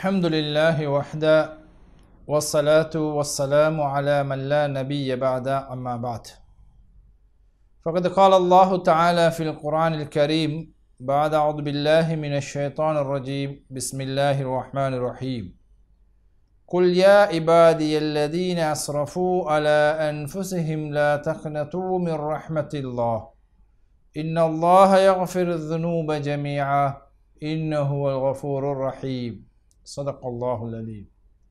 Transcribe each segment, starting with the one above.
الحمد لله وحده والصلاة والسلام على من لا نبي بعد أما بعد فقد قال الله تعالى في القرآن الكريم بعد أعوذ بالله من الشيطان الرجيم بسم الله الرحمن الرحيم قل يا عبادي الذين أسرفوا على أنفسهم لا تقنطوا من رحمة الله إن الله يغفر الذنوب جميعا إنه هو الغفور الرحيم صدق الله العليم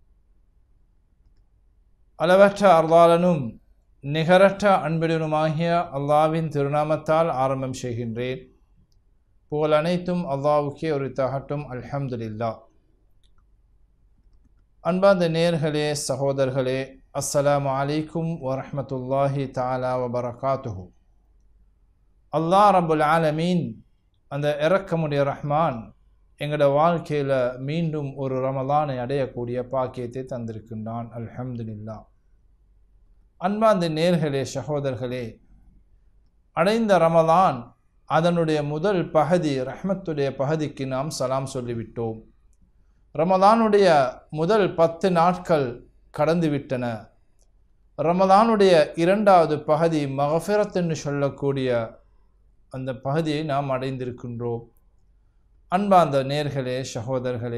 அளவற்ற அருளாளனும் நிகரற்ற அன்பிடனுமாகிய அல்லாவின் திருநாமத்தால் ஆரம்பம் செய்கின்றேன் புகழ் அனைத்தும் அல்லாவுக்கே ஒரு தகட்டும் அல்ஹம்துலில்லா அன்பார்ந்த நேர்களே சகோதரர்களே அஸ்ஸலாமு அலைக்கும் வரஹ்மத்துல்லாஹி தஆலா வபரகாத்துஹு அல்லாஹ் ரபுல் ஆலமீன் அந்த இறக்கமுடைய ரஹ்மான் எங்களோட வாழ்க்கையில் மீண்டும் ஒரு ரமலானை அடையக்கூடிய பாக்கியத்தை தந்திருக்கின்றான் அல்ஹம்துலில்லா அன்பார்ந்த நேர்களே சகோதரர்களே அடைந்த ரமலான் அதனுடைய முதல் பகுதி ரஹ்மத்துடைய பகுதிக்கு நாம் சலாம் சொல்லிவிட்டோம் ரமலானுடைய முதல் பத்து நாட்கள் கடந்துவிட்டன ரமலானுடைய இரண்டாவது பகுதி மகஃபிரத் என்று சொல்லக்கூடிய அந்த பகுதியை நாம் அடைந்திருக்கின்றோம் அன்பார்ந்த நேர்களே சகோதரர்களே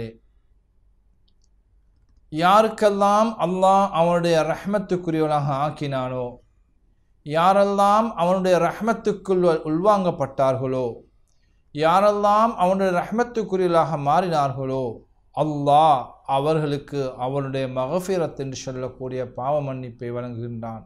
யாருக்கெல்லாம் அல்லாஹ் அவனுடைய ரஹ்மத்துக்குரியவனாக ஆக்கினானோ யாரெல்லாம் அவனுடைய ரஹ்மத்துக்குள் உள்வாங்கப்பட்டார்களோ யாரெல்லாம் அவனுடைய ரஹ்மத்துக்குரியலாக மாறினார்களோ அல்லாஹ் அவர்களுக்கு அவனுடைய மகஃபிரத் என்று சொல்லக்கூடிய பாவ மன்னிப்பை வழங்குகின்றான்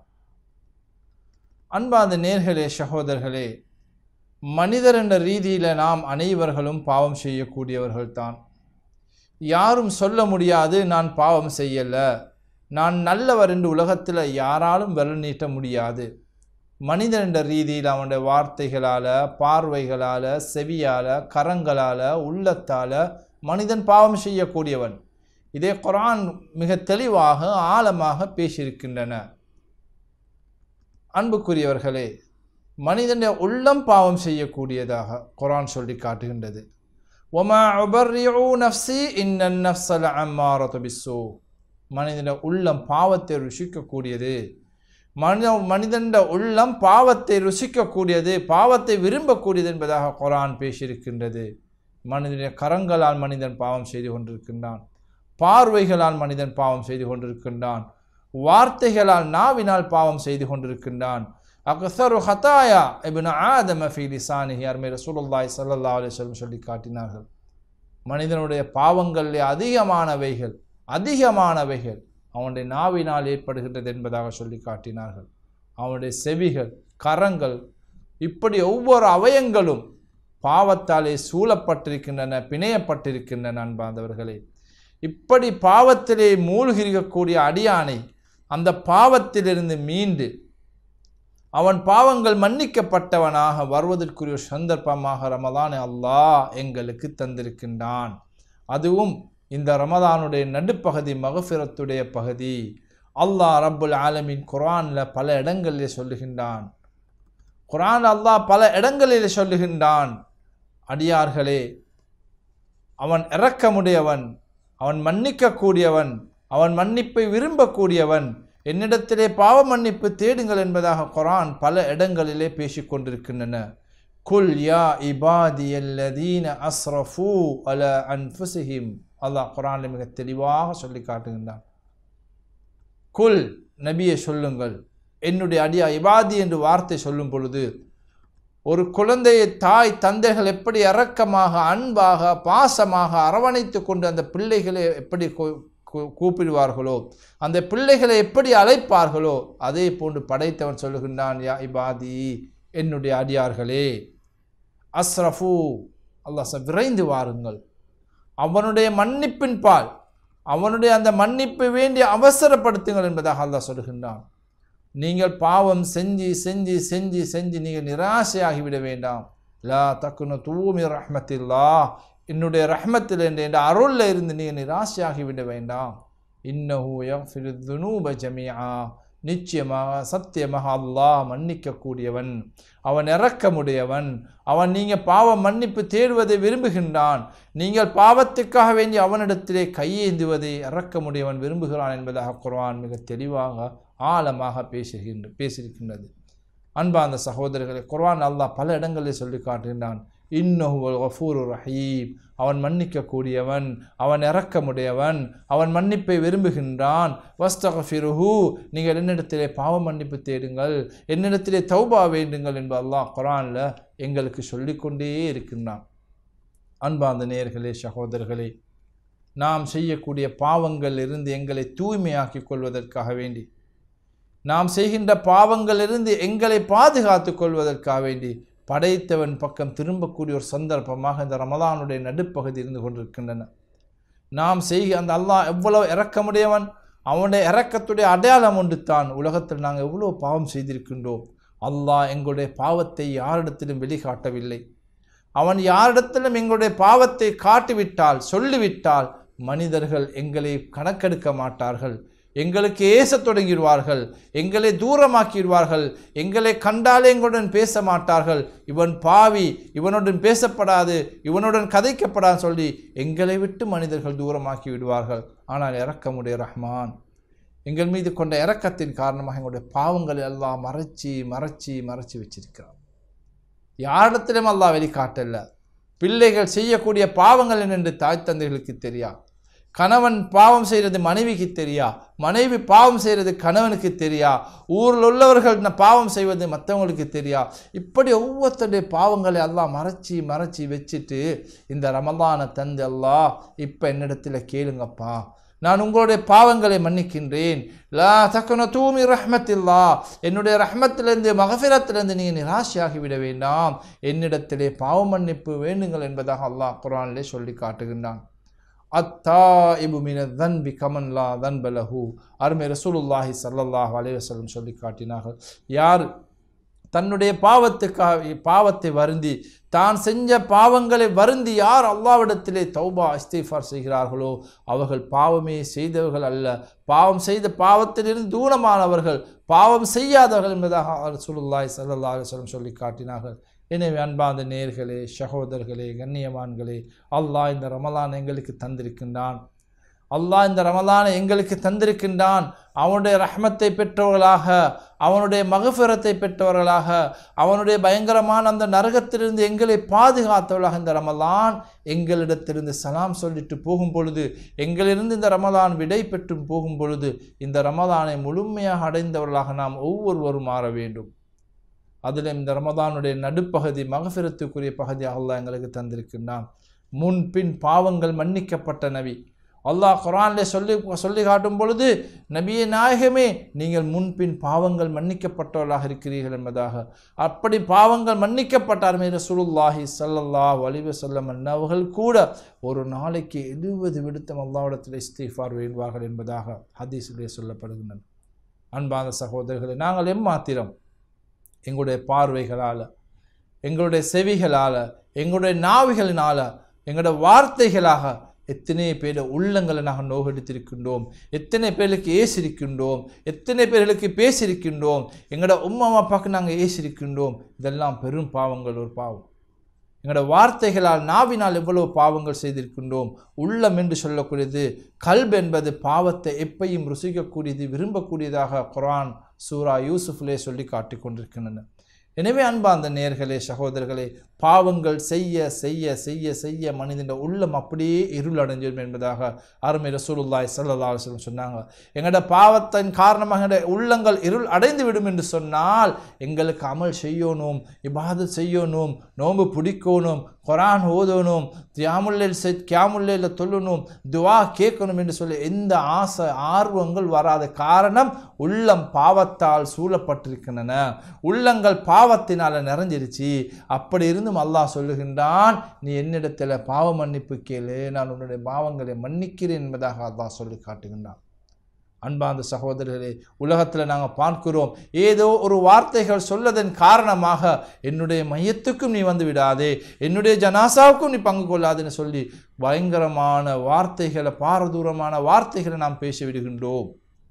அன்பார்ந்த நேர்களே சகோதரர்களே மனிதர் என்ற ரீதியில் நாம் அனைவர்களும் பாவம் செய்யக்கூடியவர்கள்தான் யாரும் சொல்ல முடியாது நான் பாவம் செய்யலை நான் நல்லவர் என்று உலகத்தில் யாராலும் விரல் நீட்ட முடியாது மனிதன் என்ற ரீதியில் அவனுடைய வார்த்தைகளால் பார்வைகளால் செவியால் கரங்களால் உள்ளத்தால் மனிதன் பாவம் செய்யக்கூடியவன் இதே குரான் மிக தெளிவாக ஆழமாக பேசியிருக்கின்றன அன்புக்குரியவர்களே மனிதனுடைய உள்ளம் பாவம் செய்யக்கூடியதாக குரான் சொல்லி காட்டுகின்றது ஒமா உபர்ரியூ நஃப்சி இன்னன் நஃப்சல் அம்மாரத்து பிஸ்ஸோ மனிதனுடைய உள்ளம் பாவத்தை ருசிக்கக்கூடியது மனித மனிதனுடைய உள்ளம் பாவத்தை ருசிக்கக்கூடியது பாவத்தை விரும்பக்கூடியது என்பதாக குரான் பேசியிருக்கின்றது மனிதனுடைய கரங்களால் மனிதன் பாவம் செய்து கொண்டிருக்கின்றான் பார்வைகளால் மனிதன் பாவம் செய்து கொண்டிருக்கின்றான் வார்த்தைகளால் நாவினால் பாவம் செய்து கொண்டிருக்கின்றான் அக்சரு ஹதாயா இபின் ஆதம ஃபி லிசானிஹி அருமை ரசூலுல்லாய் சல்லா அலிஸ்லம் சொல்லி காட்டினார்கள் மனிதனுடைய பாவங்களில் அதிகமானவைகள் அதிகமானவைகள் அவனுடைய நாவினால் ஏற்படுகின்றது என்பதாக சொல்லி காட்டினார்கள் அவனுடைய செவிகள் கரங்கள் இப்படி ஒவ்வொரு அவயங்களும் பாவத்தாலே சூழப்பட்டிருக்கின்றன பிணையப்பட்டிருக்கின்றன அன்பார்ந்தவர்களே இப்படி பாவத்திலே மூழ்கிருக்கக்கூடிய அடியானை அந்த பாவத்திலிருந்து மீண்டு அவன் பாவங்கள் மன்னிக்கப்பட்டவனாக வருவதற்குரிய சந்தர்ப்பமாக ரமதானை அல்லாஹ் எங்களுக்கு தந்திருக்கின்றான் அதுவும் இந்த ரமதானுடைய நடுப்பகுதி மகஃபிரத்துடைய பகுதி அல்லாஹ் ரப்புல் ஆலமின் குரானில் பல இடங்களில் சொல்லுகின்றான் குரான் அல்லாஹ் பல இடங்களில் சொல்லுகின்றான் அடியார்களே அவன் இறக்கமுடையவன் அவன் மன்னிக்கக்கூடியவன் அவன் மன்னிப்பை விரும்பக்கூடியவன் என்னிடத்திலே பாவ மன்னிப்பு தேடுங்கள் என்பதாக குரான் பல இடங்களிலே பேசிக்கொண்டிருக்கின்றன குல் யா இபாதி அல்லதீன அஸ்ரஃபு அல அன்ஃபுசிஹிம் அல்லாஹ் குரானில் மிக தெளிவாக சொல்லி காட்டுகின்றான் குல் நபியை சொல்லுங்கள் என்னுடைய அடியா இபாதி என்று வார்த்தை சொல்லும் பொழுது ஒரு குழந்தையை தாய் தந்தைகள் எப்படி இறக்கமாக அன்பாக பாசமாக அரவணைத்து கொண்டு அந்த பிள்ளைகளை எப்படி கூப்பிடுவார்களோ அந்த பிள்ளைகளை எப்படி அழைப்பார்களோ அதே போன்று படைத்தவன் சொல்லுகின்றான் யா இபாதி என்னுடைய அடியார்களே அஸ்ரஃபு அல்லாஹ் விரைந்து வாருங்கள் அவனுடைய மன்னிப்பின் பால் அவனுடைய அந்த மன்னிப்பை வேண்டி அவசரப்படுத்துங்கள் என்பதாக அல்லாஹ் சொல்லுகின்றான் நீங்கள் பாவம் செஞ்சு செஞ்சு செஞ்சு செஞ்சு நீங்கள் நிராசையாகிவிட வேண்டாம் லா தக்குன தூமி ரஹ்மத்தில்லா என்னுடைய ரஹ்மத்தில் என்ற என்ற அருளில் இருந்து நீங்கள் நிராசையாகிவிட வேண்டாம் இன்னஹூ யஃபிருதுனூப ஜமியா நிச்சயமாக சத்தியமாக அல்லாஹ் மன்னிக்கக்கூடியவன் அவன் இரக்கமுடையவன் அவன் நீங்கள் பாவம் மன்னிப்பு தேடுவதை விரும்புகின்றான் நீங்கள் பாவத்துக்காக வேண்டி அவனிடத்திலே கையேந்துவதை இரக்கமுடையவன் விரும்புகிறான் என்பதாக குர்ஆன் மிக தெளிவாக ஆழமாக பேசுகின்ற பேசியிருக்கின்றது அன்பார்ந்த சகோதரர்களை குர்ஆன் அல்லாஹ் பல இடங்களில் சொல்லி காட்டுகின்றான் இன்னஹுவல் கஃபூரு ரஹீம் அவன் மன்னிக்கக்கூடியவன் அவன் இரக்கமுடையவன் அவன் மன்னிப்பை விரும்புகின்றான் வஸ்தகஃபிருஹு நீங்கள் என்னிடத்திலே பாவ மன்னிப்பு தேடுங்கள் என்னிடத்திலே தௌபா வேண்டுங்கள் என்பது அல்லாஹ் குரானில் எங்களுக்கு சொல்லிக்கொண்டே இருக்கின்றான் அன்பார்ந்த நேயர்களே சகோதரர்களே நாம் செய்யக்கூடிய பாவங்களிலிருந்து எங்களை தூய்மையாக்கிக் கொள்வதற்காக வேண்டி நாம் செய்கின்ற பாவங்களிலிருந்து எங்களை பாதுகாத்துக் கொள்வதற்காக வேண்டி படைத்தவன் பக்கம் திரும்பக்கூடிய ஒரு சந்தர்ப்பமாக இந்த ரமலானுடைய நடுப்பகுதி இருந்து கொண்டிருக்கின்றன நாம் செய்க அந்த அல்லாஹ் எவ்வளவு இரக்கமுடையவன் அவனுடைய இரக்கத்துடைய அடையாளம் ஒன்று தான் உலகத்தில் நாங்கள் எவ்வளோ பாவம் செய்திருக்கின்றோம் அல்லாஹ் எங்களுடைய பாவத்தை யாரிடத்திலும் வெளிக்காட்டவில்லை அவன் யாரிடத்திலும் எங்களுடைய பாவத்தை காட்டிவிட்டால் சொல்லிவிட்டால் மனிதர்கள் எங்களை கணக்கெடுக்க மாட்டார்கள் எங்களுக்கு ஏசத் தொடங்கிடுவார்கள் எங்களை தூரமாக்கிடுவார்கள் எங்களை கண்டாலே எங்களுடன் பேச மாட்டார்கள் இவன் பாவி இவனுடன் பேசப்படாது இவனுடன் கதைக்கப்படாது சொல்லி எங்களை விட்டு மனிதர்கள் தூரமாக்கி விடுவார்கள் ஆனால் இரக்கமுடைய ரஹ்மான் எங்கள் மீது கொண்ட இரக்கத்தின் காரணமாக எங்களுடைய பாவங்களை எல்லாம் மறைச்சி மறைச்சி மறைச்சி வச்சிருக்கிறான் யாரிடத்திலும் அல்லாஹ் வெளிக்காட்டல பிள்ளைகள் செய்யக்கூடிய பாவங்கள் என்னென்று தாய் தந்தைகளுக்கு தெரியா கணவன் பாவம் செய்கிறது மனைவிக்கு தெரியா மனைவி பாவம் செய்கிறது கணவனுக்கு தெரியா ஊரில் உள்ளவர்கள் இந்த பாவம் செய்வது மற்றவங்களுக்கு தெரியா இப்படி ஒவ்வொருத்தருடைய பாவங்களை எல்லாம் மறைச்சி மறைச்சி வச்சுட்டு இந்த ரமலானை தந்து அல்லாஹ் இப்போ என்னிடத்தில் கேளுங்கப்பா நான் உங்களுடைய பாவங்களை மன்னிக்கின்றேன் லா தக்கன தூமி ரஹ்மத்தில்லா என்னுடைய ரஹ்மத்திலிருந்து மகஃபிரத்திலிருந்து நீங்கள் நிராசையாகி விட வேண்டாம் என்னிடத்திலே பாவ மன்னிப்பு வேண்டுங்கள் என்பதாக அல்லாஹ் குரானிலே சொல்லி காட்டுகின்றான் அத்தா இபு மின தன்பி கமன் லா தன்பலஹு அருமை ரசூலுல்லாஹி சல்லல்லாஹு அலைஹி வஸல்லம் சொல்லி காட்டினார்கள் யார் தன்னுடைய பாவத்துக்காக பாவத்தை வருந்தி தான் செஞ்ச பாவங்களை வருந்தி யார் அல்லாவிடத்திலே தௌபா இஸ்திஃபார் செய்கிறார்களோ அவர்கள் பாவமே செய்தவர்கள் அல்ல பாவம் செய்த பாவத்திலிருந்து தூரமானவர்கள் பாவம் செய்யாதவர்கள் என்பதாக ரசூலுல்லாஹி ஸல்லல்லாஹு அலைஹி வஸல்லம் சொல்லி காட்டினார்கள் எனவே அன்பார்ந்த நேர்களே சகோதரர்களே கண்ணியவான்களே அல்லாஹ் இந்த ரமலான் எங்களுக்கு தந்திருக்கின்றான் அல்லாஹ் இந்த ரமலானை எங்களுக்கு தந்திருக்கின்றான் அவனுடைய ரஹ்மத்தை பெற்றவர்களாக அவனுடைய மகஃபிரத்தை பெற்றவர்களாக அவனுடைய பயங்கரமான அந்த நரகத்திலிருந்து எங்களை பாதுகாத்தவர்களாக இந்த ரமலான் எங்களிடத்திலிருந்து சலாம் சொல்லிட்டு போகும் பொழுது எங்களிலிருந்து இந்த ரமலான் விடை பெற்று போகும் பொழுது இந்த ரமலானை முழுமையாக அடைந்தவர்களாக நாம் ஒவ்வொருவரும் மாற வேண்டும் அதில் இந்த ரமதானுடைய நடுப்பகுதி மகஃபிரத்துக்குரிய பகுதி அல்லாஹ் எங்களுக்கு தந்திருக்கின்றான் முன் பின் பாவங்கள் மன்னிக்கப்பட்ட நபி அல்லாஹ் குரானில் சொல்லி சொல்லி காட்டும் பொழுது நபியே நாயகமே நீங்கள் முன்பின் பாவங்கள் மன்னிக்கப்பட்டவர்களாக இருக்கிறீர்கள் என்பதாக அப்படி பாவங்கள் மன்னிக்கப்பட்டாருமே ரசூலுல்லாஹி ஸல்லல்லாஹு அலைஹி வஸல்லம் அன்னவர்கள் கூட ஒரு நாளைக்கு எழுபது விடுத்தம் அல்லாவிடத்தில் இஸ்திஃபார் வேண்டுவார்கள் என்பதாக ஹதீஸிலே சொல்லப்படுகின்றன அன்பான சகோதரர்களை நாங்கள் எம்மாத்திரம் எங்களுடைய பார்வைகளால் எங்களுடைய செவிகளால் எங்களுடைய நாவிகளினால் எங்களுடைய வார்த்தைகளாக எத்தனை பேர் உள்ளங்களை நாங்கள் நோகடித்திருக்கின்றோம் எத்தனை பேருக்கு ஏசிருக்கின்றோம் எத்தனை பேர்களுக்கு பேசியிருக்கின்றோம் எங்களோட உம்மா அப்பாவுக்கு நாங்கள் ஏசிருக்கின்றோம் இதெல்லாம் பெரும் பாவங்கள் ஒரு பாவம் எங்களோட வார்த்தைகளால் நாவினால் எவ்வளவு பாவங்கள் செய்திருக்கின்றோம் உள்ளம் என்று சொல்லக்கூடியது கல்ப் என்பது பாவத்தை எப்பையும் ருசிக்கக்கூடியது விரும்பக்கூடியதாக குரான் சூரா யூசுஃப்லே சொல்லி காட்டிக் கொண்டிருக்கின்றன எனவே அன்பார்ந்த நேர்களே சகோதரர்களே பாவங்கள் செய்ய செய்ய செய்ய செய்ய மனிதன் உள்ளம் அப்படியே இருள் அடைஞ்சிடும் என்பதாக அருமை ரசூலுல்லாய் சல்லா அலுவலம் சொன்னாங்க எங்களோட பாவத்தின் காரணமாக எங்களுடைய உள்ளங்கள் இருள் அடைந்து விடும் என்று சொன்னால் எங்களுக்கு அமல் செய்யணும் இபாது செய்யணும் நோன்பு பிடிக்கணும் குரான் ஓதணும் தியாமுல்லில் செ கியாமுல்லில் தொல்லணும் துவா கேட்கணும் என்று சொல்லி எந்த ஆசை ஆர்வங்கள் வராத காரணம் உள்ளம் பாவத்தால் சூழப்பட்டிருக்கின்றன உள்ளங்கள் பாவத்தினால் நிறைஞ்சிருச்சு அப்படி இருந்தும் அல்லாஹ் சொல்லுகின்றான் நீ என்னிடத்தில் பாவ மன்னிப்பு கேளு நான் உன்னுடைய பாவங்களை மன்னிக்கிறேன் என்பதாக அல்லாஹ் சொல்லி காட்டுகின்றான் அன்பார்ந்த சகோதரர்களே உலகத்தில் நாங்கள் பார்க்கிறோம் ஏதோ ஒரு வார்த்தைகள் சொல்லதன் காரணமாக என்னுடைய மையத்துக்கும் நீ வந்து விடாதே என்னுடைய ஜனாசாவுக்கும் நீ பங்கு கொள்ளாதுன்னு சொல்லி பயங்கரமான வார்த்தைகளை பாரதூரமான வார்த்தைகளை நாம் பேசி விடுகின்றோம்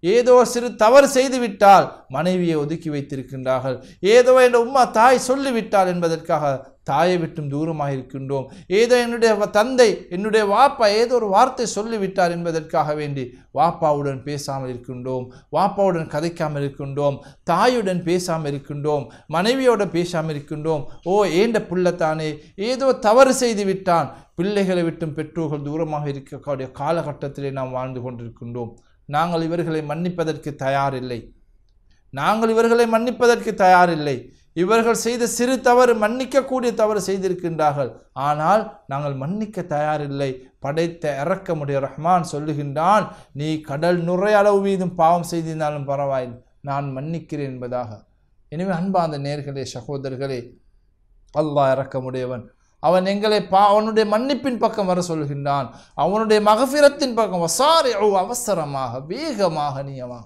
ஏதோ சிறு தவறு செய்து விட்டால் மனைவியை ஒதுக்கி வைத்திருக்கின்றார்கள் ஏதோ என் உம்மா தாய் சொல்லிவிட்டால் என்பதற்காக தாயை விட்டும் தூரமாக இருக்கின்றோம் ஏதோ என்னுடைய வ- தந்தை என்னுடைய வாப்பா ஏதோ ஒரு வார்த்தை சொல்லிவிட்டார் என்பதற்காக வேண்டி வாப்பாவுடன் பேசாமல் இருக்கின்றோம் வாப்பாவுடன் கதைக்காமல் இருக்கின்றோம் தாயுடன் பேசாமல் இருக்கின்றோம் மனைவியோட பேசாமல் இருக்கின்றோம் ஓ ஏண்ட புள்ளத்தானே ஏதோ தவறு செய்து விட்டான் பிள்ளைகளை விட்டும் பெற்றோர்கள் தூரமாக இருக்கக்கூடிய காலகட்டத்திலே நாம் வாழ்ந்து கொண்டிருக்கின்றோம் நாங்கள் இவர்களை மன்னிப்பதற்கு தயாரில்லை நாங்கள் இவர்களை மன்னிப்பதற்கு தயாரில்லை இவர்கள் செய்த சிறு தவறு மன்னிக்கக்கூடிய தவறு செய்திருக்கின்றார்கள் ஆனால் நாங்கள் மன்னிக்க தயாரில்லை படைத்த இறக்கமுடைய ரஹ்மான் சொல்லுகின்றான் நீ கடல் நுரை அளவு மீதும் பாவம் செய்திருந்தாலும் பரவாயில்லை நான் மன்னிக்கிறேன் என்பதாக எனவே அன்பார்ந்த நேர்களே சகோதரர்களே அல்லாஹ் இறக்கமுடையவன் அவன் எங்களை பா அவனுடைய மன்னிப்பின் பக்கம் வர சொல்கின்றான் அவனுடைய மகஃபிரத்தின் பக்கம் வசாரி அவசரமாக வேகமாக நீயமாக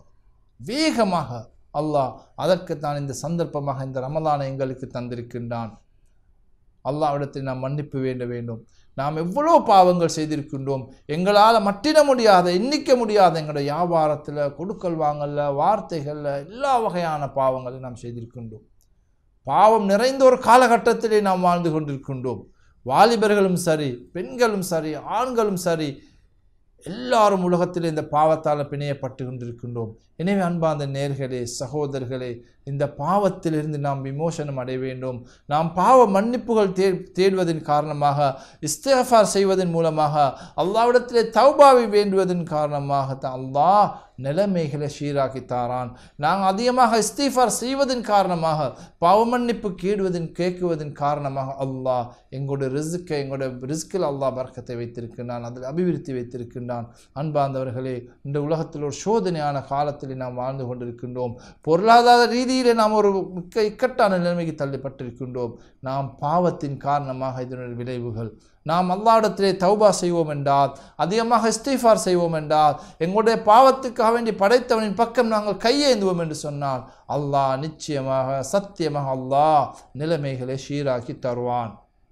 வேகமாக அல்லாஹ் அதற்குத்தான் இந்த சந்தர்ப்பமாக இந்த ரமலானை எங்களுக்கு தந்திருக்கின்றான் அல்லாஹ்விடத்தில் நாம் மன்னிப்பு வேண்ட வேண்டும் நாம் எவ்வளோ பாவங்கள் செய்திருக்கின்றோம் எங்களால் மட்டிட முடியாத எண்ணிக்க முடியாத எங்களுடைய வியாபாரத்தில் கொடுக்கல் வாங்கல்ல வார்த்தைகளில் எல்லா வகையான பாவங்களை நாம் செய்திருக்கின்றோம் பாவம் நிறைந்த ஒரு காலகட்டத்திலே நாம் வாழ்ந்து கொண்டிருக்கின்றோம் வாலிபர்களும் சரி பெண்களும் சரி ஆண்களும் சரி எல்லாரும் உலகத்தில் இந்த பாவத்தால் பிணையப்பட்டு கொண்டிருக்கின்றோம் எனவே அன்பார்ந்த நேர்களே சகோதரர்களே இந்த பாவத்திலிருந்து நாம் விமோசனம் அடைய வேண்டும் நாம் பாவ மன்னிப்புகள் தே தேடுவதன் காரணமாக இஸ்திஃபார் செய்வதன் மூலமாக அல்லாவிடத்திலே தௌபாவை வேண்டுவதன் காரணமாக தான் அல்லாஹ் நிலைமைகளை சீராக்கி தாரான் நாங்கள் அதிகமாக இஸ்திஃபார் செய்வதன் காரணமாக பாவ மன்னிப்பு கேடுவதன் கேட்குவதன் காரணமாக அல்லாஹ் எங்களுடைய ரிஸ்க்கை எங்களுடைய ரிஸ்கில் அல்லாஹ் பறக்கத்தை வைத்திருக்கின்றான் அதில் அபிவிருத்தி வைத்திருக்கின்றான் அன்பார்ந்தவர்களே இந்த உலகத்தில் ஒரு சோதனையான காலத்தில் நாம் வாழ்ந்து கொண்டிருக்கின்றோம் பொருளாதார ரீதியிலே நாம் ஒரு மிக்க இக்கட்டான நிலைமைக்கு தள்ளப்பட்டிருக்கின்றோம் நாம் பாவத்தின் காரணமாக இதனுடைய விளைவுகள் நாம் அல்லாவிடத்திலே தௌபா செய்வோம் என்றால் அதிகமாக இஸ்திஃபார் செய்வோம் என்றால் எங்களுடைய பாவத்துக்காக வேண்டி படைத்தவனின் பக்கம் நாங்கள் கையேந்துவோம் என்று சொன்னால் அல்லாஹ் நிச்சயமாக சத்தியமாக அல்லாஹ் நிலைமைகளை சீராக்கி தருவான்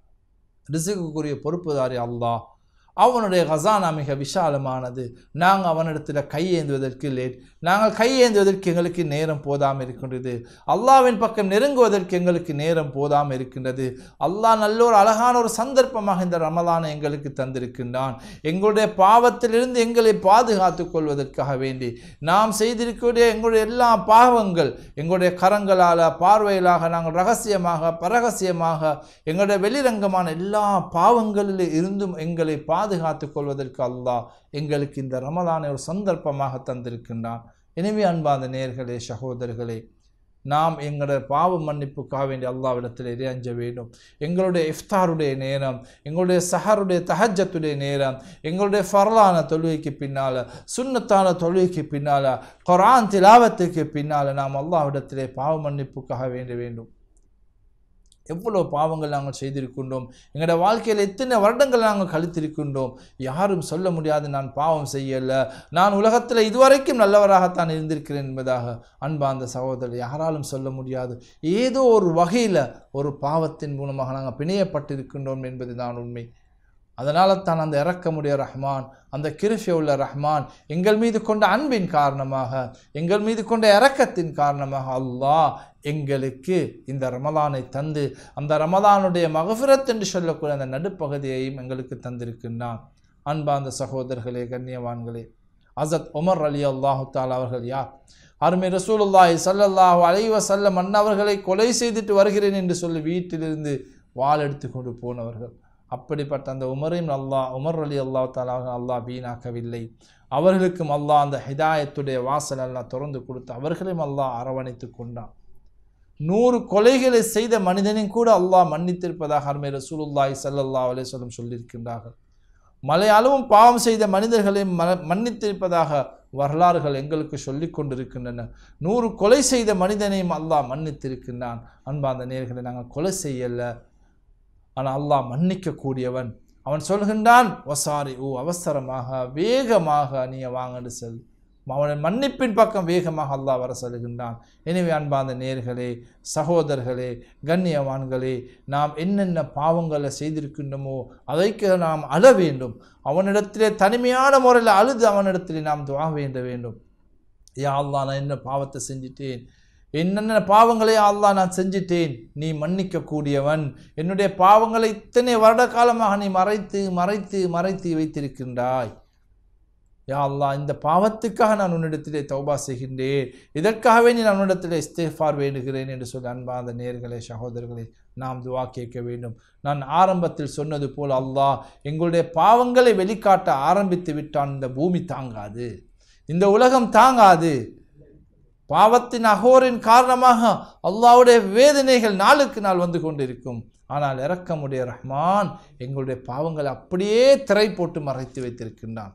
ரிசுக்குரிய பொறுப்புதாரி அல்லாஹ் அவனுடைய கசானா மிக விஷாலமானது நாங்கள் அவனிடத்தில் கையேந்துவதற்கு லேட் நாங்கள் கையேந்துவதற்கு எங்களுக்கு நேரம் போதாமல் இருக்கின்றது அல்லாவின் பக்கம் நெருங்குவதற்கு எங்களுக்கு நேரம் போதாமல் இருக்கின்றது அல்லாஹ் நல்ல ஒரு அழகான ஒரு சந்தர்ப்பமாக இந்த ரமலானை எங்களுக்கு தந்திருக்கின்றான் எங்களுடைய பாவத்திலிருந்து எங்களை பாதுகாத்துக் கொள்வதற்காக வேண்டி நாம் செய்திருக்கக்கூடிய எங்களுடைய எல்லா பாவங்கள் எங்களுடைய கரங்களால் பார்வையிலாக நாங்கள் ரகசியமாக பரகசியமாக எங்களுடைய வெளிரங்கமான எல்லா பாவங்களில் இருந்தும் எங்களை பாதுகாத்துக் கொள்வதற்கு அல்லாஹ் எங்களுக்கு இந்த ரமலானை ஒரு சந்தர்ப்பமாக தந்திருக்கின்றான் எனவே அன்பார்ந்த நேர்களே சகோதரர்களே நாம் எங்களுடைய பாவ மன்னிப்புக்காக வேண்டிய அல்லாவிடத்தில் இறையஞ்ச வேண்டும் எங்களுடைய இஃப்தாருடைய நேரம் எங்களுடைய சஹருடைய தஹஜத்துடைய நேரம் எங்களுடைய ஃபர்லான தொழுகைக்கு பின்னால் சுன்னத்தான தொழுகைக்கு பின்னால் குரான் திலாவத்துக்கு பின்னால் நாம் அல்லாவிடத்திலே பாவ மன்னிப்புக்காக வேண்ட வேண்டும் எவ்வளோ பாவங்கள் நாங்கள் செய்திருக்கின்றோம் எங்களோட வாழ்க்கையில் எத்தனை வருடங்கள் நாங்கள் கழித்திருக்கின்றோம் யாரும் சொல்ல முடியாது நான் பாவம் செய்யலை நான் உலகத்தில் இதுவரைக்கும் நல்லவராகத்தான் இருந்திருக்கிறேன் என்பதாக அன்பார்ந்த சகோதரர் யாராலும் சொல்ல முடியாது ஏதோ ஒரு வகையில் ஒரு பாவத்தின் மூலமாக நாங்கள் பிணையப்பட்டிருக்கின்றோம் என்பது தான் உண்மை அதனால தான் அந்த இறக்கமுடைய ரஹ்மான் அந்த கிருஃபிய உள்ள ரஹ்மான் எங்கள் மீது கொண்ட அன்பின் காரணமாக எங்கள் மீது கொண்ட இரக்கத்தின் காரணமாக அல்லாஹ் எங்களுக்கு இந்த ரமலானை தந்து அந்த ரமலானுடைய மகஃபிரத் என்று சொல்லக்கூடிய அந்த நடுப்பகுதியையும் எங்களுக்கு தந்திருக்கின்றான் அன்பார்ந்த சகோதரர்களே கண்ணியவான்களே அசத் உமர் அலி அல்லாஹு தாலா அவர்கள் யார் அருமை ரசூலுல்லாஹி ஸல்லல்லாஹு அலைஹி வஸல்லம் அன்னவர்களை கொலை செய்துட்டு வருகிறேன் என்று சொல்லி வீட்டிலிருந்து வாள் எடுத்து கொண்டு போனவர்கள் அப்படிப்பட்ட அந்த உமரையும் அல்லாஹ் உமர் அலி அல்லாஹ் தாலா அல்லாஹ் வீணாக்கவில்லை அவர்களுக்கும் அல்லாஹ் அந்த ஹிதாயத்துடைய வாசல் அல்லாஹ் திறந்து கொடுத்து அவர்களையும் அல்லாஹ் அரவணைத்து கொண்டான் நூறு கொலைகளை செய்த மனிதனையும் கூட அல்லாஹ் மன்னித்திருப்பதாக அருமை ரசூலுல்லாஹி ஸல்லல்லாஹு அலைஹி வஸல்லம் சொல்லியிருக்கின்றார்கள் மலையளவும் பாவம் செய்த மனிதர்களையும் ம மன்னித்திருப்பதாக வரலாறுகள் எங்களுக்கு சொல்லிக் கொண்டிருக்கின்றன நூறு கொலை செய்த மனிதனையும் அல்லாஹ் மன்னித்திருக்கின்றான் அன்பார்ந்த நேர்களை நாங்கள் கொலை செய்யலை ஆனால் அல்லாஹ் மன்னிக்கக்கூடியவன் அவன் சொல்கின்றான் ஒசாரி ஓ அவசரமாக வேகமாக நீ வாங்கன்னு செல் அவன் மன்னிப்பின் பக்கம் வேகமாக அல்லாஹ் வர சொல்கின்றான் எனவே அன்பார்ந்த நேர்களே சகோதரர்களே கண்ணியவான்களே நாம் என்னென்ன பாவங்களை செய்திருக்கின்றோமோ அதைக்கு நாம் அழ வேண்டும் அவனிடத்திலே தனிமையான முறையில் அழுது அவனிடத்திலே நாம் துவா வேண்ட வேண்டும் யா அல்லாஹ் நான் என்ன பாவத்தை செஞ்சிட்டேன் என்னென்ன பாவங்களை யா அல்லாஹ் நான் செஞ்சிட்டேன் நீ மன்னிக்க கூடியவன் என்னுடைய பாவங்களை இத்தனை வருட காலமாக நீ மறைத்து மறைத்து மறைத்து வைத்திருக்கின்றாய் யா அல்லாஹ் இந்த பாவத்துக்காக நான் உன்னிடத்திலே தௌபா செய்கின்றேன் இதற்காகவே நீ நான் உன்னிடத்திலே இஸ்திஃபார் வேண்டுகிறேன் என்று சொல்லி அன்பார்ந்த நேர்களே சகோதரர்களே நாம் துவா கேட்க வேண்டும் நான் ஆரம்பத்தில் சொன்னது போல் அல்லாஹ் எங்களுடைய பாவங்களை வெளிக்காட்ட ஆரம்பித்து விட்டான் இந்த பூமி தாங்காது இந்த உலகம் தாங்காது பாவத்தின் அகோரின் காரணமாக அல்லாஹ்வுடைய வேதனைகள் நாளுக்கு நாள் வந்து கொண்டிருக்கும் ஆனால் இரக்கமுடைய ரஹ்மான் எங்களுடைய பாவங்களை அப்படியே திரை போட்டு மறைத்து வைத்திருக்கின்றான்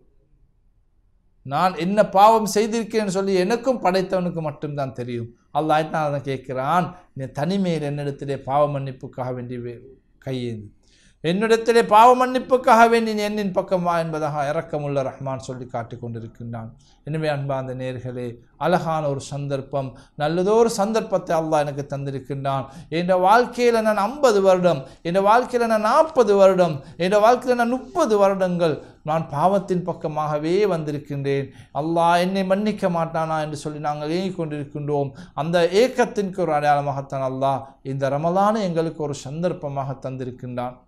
நான் என்ன பாவம் செய்திருக்கேன்னு சொல்லி எனக்கும் படைத்தவனுக்கு மட்டும்தான் தெரியும் அல்லாஹ் தான் அதை கேட்கிறான் நீ தனிமையில் என்னிடத்திலே பாவ மன்னிப்புக்காக வேண்டி வே- கையேந்து என்னிடத்திலே பாவ மன்னிப்புக்காக வேண்டி நீ என்னின் பக்கம் வா என்பதாக இரக்கமுள்ள ரஹ்மான் சொல்லி காட்டிக் கொண்டிருக்கின்றான் எனவே அன்பார்ந்த நேர்களே அழகான ஒரு சந்தர்ப்பம் நல்லதொரு சந்தர்ப்பத்தை அல்லாஹ் எனக்கு தந்திருக்கின்றான் என் வாழ்க்கையில் நான் ஐம்பது வருடம் என் வாழ்க்கையில் நான் நாற்பது வருடம் என் வாழ்க்கையில் நான் முப்பது வருடங்கள் நான் பாவத்தின் பக்கமாகவே வந்திருக்கின்றேன் அல்லாஹ் என்னை மன்னிக்க மாட்டானா என்று சொல்லி நாங்கள் ஏங்கிக் கொண்டிருக்கின்றோம் அந்த ஏக்கத்திற்கு ஒரு அடையாளமாகத்தான் அல்லாஹ் இந்த ரமலானை எங்களுக்கு ஒரு சந்தர்ப்பமாக தந்திருக்கின்றான்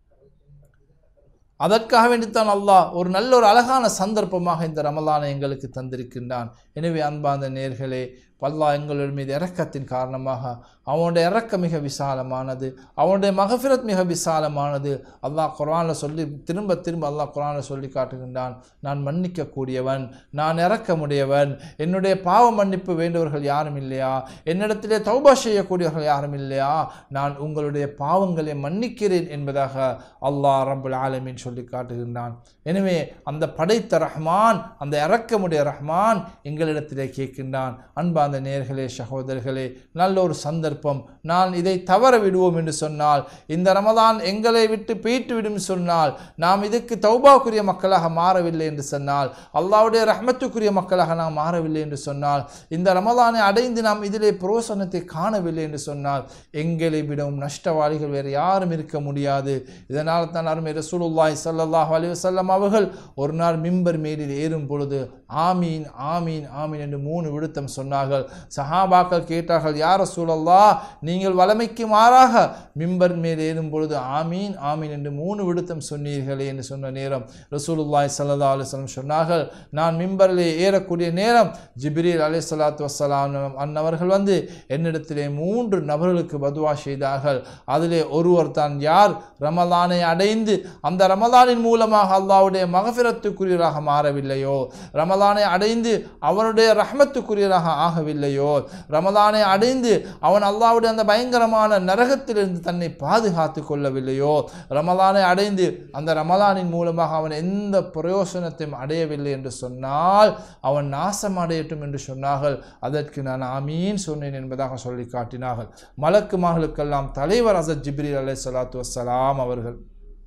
அதற்காக வேண்டித்தான் அல்லாஹ் ஒரு நல்ல ஒரு அழகான சந்தர்ப்பமாக இந்த ரமலானை எங்களுக்கு தந்திருக்கின்றான் எனவே அன்பார்ந்த நேர்களே அல்லாஹ் எங்கள் மீது இரக்கத்தின் காரணமாக அவனுடைய இரக்கம் மிக விசாலமானது அவனுடைய மகஃபிரத் மிக விசாலமானது அல்லாஹ் குர்ஆனில் சொல்லி திரும்ப திரும்ப அல்லாஹ் குர்ஆனில் சொல்லி காட்டுகின்றான் நான் மன்னிக்கக்கூடியவன் நான் இரக்கமுடையவன் என்னுடைய பாவ மன்னிப்பு வேண்டுவர்கள் யாரும் இல்லையா என்னிடத்திலே தௌபா செய்யக்கூடியவர்கள் யாரும் இல்லையா நான் உங்களுடைய பாவங்களை மன்னிக்கிறேன் என்பதாக அல்லாஹ் ரப்புல் ஆலமீன் சொல்லி காட்டுகின்றான் எனவே அந்த படைத்த ரஹ்மான் அந்த இரக்கமுடைய ரஹ்மான் எங்களிடத்திலே கேட்கின்றான் அன்பார்ந்த நேர்களே சகோதரர்களே நல்ல ஒரு சந்தர்ப்பம் நான் இதை தவற விடுவோம் என்று சொன்னால் இந்த ரமதான் எங்களை விட்டு போயிட்டு விடும் சொன்னால் நாம் இதுக்கு தௌபாக்குரிய மக்களாக மாறவில்லை என்று சொன்னால் அல்லாஹ்வுடைய ரஹ்மத்துக்குரிய மக்களாக நாம் மாறவில்லை என்று சொன்னால் இந்த ரமதானை அடைந்து நாம் இதிலே புரோசனத்தை காணவில்லை என்று சொன்னால் எங்களை விடவும் நஷ்டவாளிகள் வேறு யாரும் இருக்க முடியாது இதனால் தான் அருமை ரசூலுல்லாஹி ஸல்லல்லாஹு அலைஹி வஸல்லம் அவர்கள் ஒரு நாள் மிம்பர் மேலில் ஏறும் பொழுது ஆமீன் ஆமீன் ஆமீன் என்று மூணு விடுத்தம் சொன்னார்கள் சஹாபாக்கள் கேட்டார்கள் யார் ரசூலல்லா நீங்கள் வளமைக்கு மாறாக மிம்பர் மேல் ஏறும் பொழுது ஆமீன் ஆமீன் என்று மூணு விடுத்தம் சொன்னீர்களே என்று சொன்ன நேரம் ரசூலுல்லாஹி ஸல்லல்லாஹு அலைஹி வஸல்லம் சொன்னார்கள் நான் மிம்பரிலே ஏறக்கூடிய நேரம் ஜிப்ரீல் அலைஹி ஸலாத்து வஸ்ஸலாம் அன்னவர்கள் வந்து என்னிடத்திலே மூன்று நபர்களுக்கு பதுவா செய்தார்கள் அதிலே ஒருவர் தான் யார் ரமலானை அடைந்து அந்த ரமலானின் மூலமாக அல்லாஹ்வுடைய மகஃபிரத்துக்குரியராக மாறவில்லையோ ரமலானை அடைந்து அவனுடைய ரஹ்மத்துக்குரியராக ஆகவில்லையோ ரமலானை அடைந்து அவன் அல்லாஹ்வுடைய அந்த பயங்கரமான நரகத்திலிருந்து தன்னை பாதுகாத்து கொள்ளவில்லையோ ரமலானை அடைந்து அந்த ரமலானின் மூலமாக அவன் எந்த பிரயோசனத்தையும் அடையவில்லை என்று சொன்னால் அவன் நாசம் அடையட்டும் என்று சொன்னார்கள் அதற்கு நான் ஆமீன் சொன்னேன் என்பதாக சொல்லி காட்டினார்கள் மலக்குமார்களுக்கெல்லாம் தலைவர் அசத் ஜிப்ரீல் அலை சலாத்து வசலாம் அவர்கள்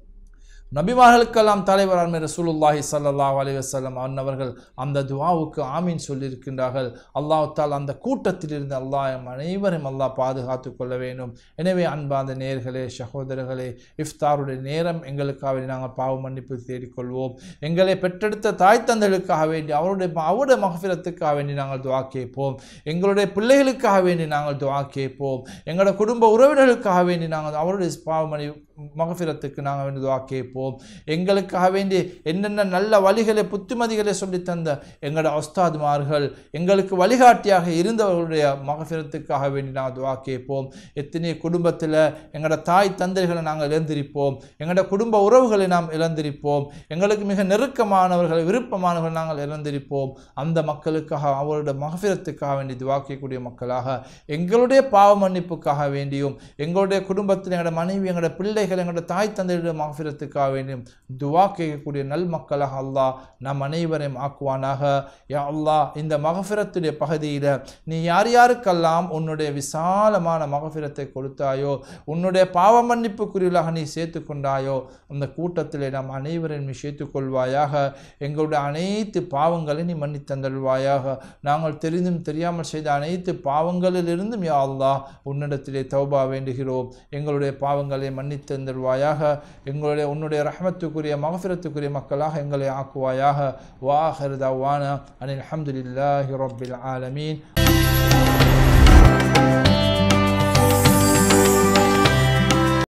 நபிமார்களுக்கெல்லாம் தலைவர் அருமை ரசூலுல்லாஹி ஸல்லல்லாஹு அலைஹி வஸல்லம் அன்னவர்கள் அந்த துஆவுக்கு ஆமீன் சொல்லியிருக்கின்றார்கள் அல்லாஹ் தால் அந்த கூட்டத்திலிருந்து அல்லாஹ் எம் அனைவரும் அல்லாஹ் பாதுகாத்து கொள்ள வேண்டும் எனவே அன்பார்ந்த நேர்களே சகோதரர்களே இஃப்தாருடைய நேரம் எங்களுக்காக வேண்டி நாங்கள் பாவ மன்னிப்பு தேடிக்கொள்வோம் எங்களை பெற்றெடுத்த தாய் தந்தைகளுக்காக வேண்டி அவருடைய அவருடைய மகஃபிரத்துக்காக வேண்டி நாங்கள் துவா கேட்போம் எங்களுடைய பிள்ளைகளுக்காக வேண்டி நாங்கள் துவா கேட்போம் எங்களோட குடும்ப உறவினர்களுக்காக வேண்டி நாங்கள் அவருடைய பாவ மன்னி மகஃபிரத்துக்கு நாங்கள் வேண்டி துவா கேட்போம் எங்களுக்காக வேண்டி என்னென்ன நல்ல வழிகளை புத்திமதிகளை சொல்லி தந்த எங்களோட ஒஸ்தாதுமார்கள் எங்களுக்கு வழிகாட்டியாக இருந்தவர்களுடைய மகஃபிரத்துக்காக வேண்டி நாங்கள் துவா கேட்போம் எத்தனை குடும்பத்தில் எங்களோட தாய் தந்தைகளை நாங்கள் இழந்திருப்போம் எங்களோட குடும்ப உறவுகளை நாம் இழந்திருப்போம் எங்களுக்கு மிக நெருக்கமானவர்கள் விருப்பமானவர்கள் நாங்கள் இழந்திருப்போம் அந்த மக்களுக்காக அவருடைய மகஃபிரத்துக்காக வேண்டி துவா கேட்கக்கூடிய மக்களாக எங்களுடைய பாவ மன்னிப்புக்காக வேண்டியும் எங்களுடைய குடும்பத்தில் எங்களோட மனைவி எங்களோட பிள்ளைகள் எங்களோட தாய் தந்தையுடைய மகஃபிரத்துக்காக வேண்டியும் துவா கேட்கக்கூடிய நல் மக்களாக அல்லாஹ் நம் அனைவரையும் ஆக்குவானாக யா அல்லாஹ் இந்த மகஃபிரத்துடைய பகுதியில் நீ யார் யாருக்கெல்லாம் உன்னுடைய விசாலமான மகஃபிரத்தை கொடுத்தாயோ உன்னுடைய பாவ மன்னிப்புக்குரியலாக நீ சேர்த்து கொண்டாயோ அந்த கூட்டத்தில் நாம் அனைவரையும் நீ சேர்த்துக்கொள்வாயாக எங்களுடைய அனைத்து பாவங்களை நீ மன்னித்தந்தல்வாயாக நாங்கள் தெரிந்தும் தெரியாமல் செய்த அனைத்து பாவங்களிலிருந்தும் யா அல்லாஹ் உன்னிடத்திலே தௌபா வேண்டுகிறோம் எங்களுடைய பாவங்களை மன்னித்தந்தல்வாயாக எங்களுடைய உன்னுடைய உன்னுடைய ரஹ்மத்துக்குரிய மகஃபிரத்துக்குரிய மக்களாக எங்களை ஆக்குவாயாக வாஹர் தவானா அனில் அஹமதுல்லாஹி ரபில் ஆலமீன்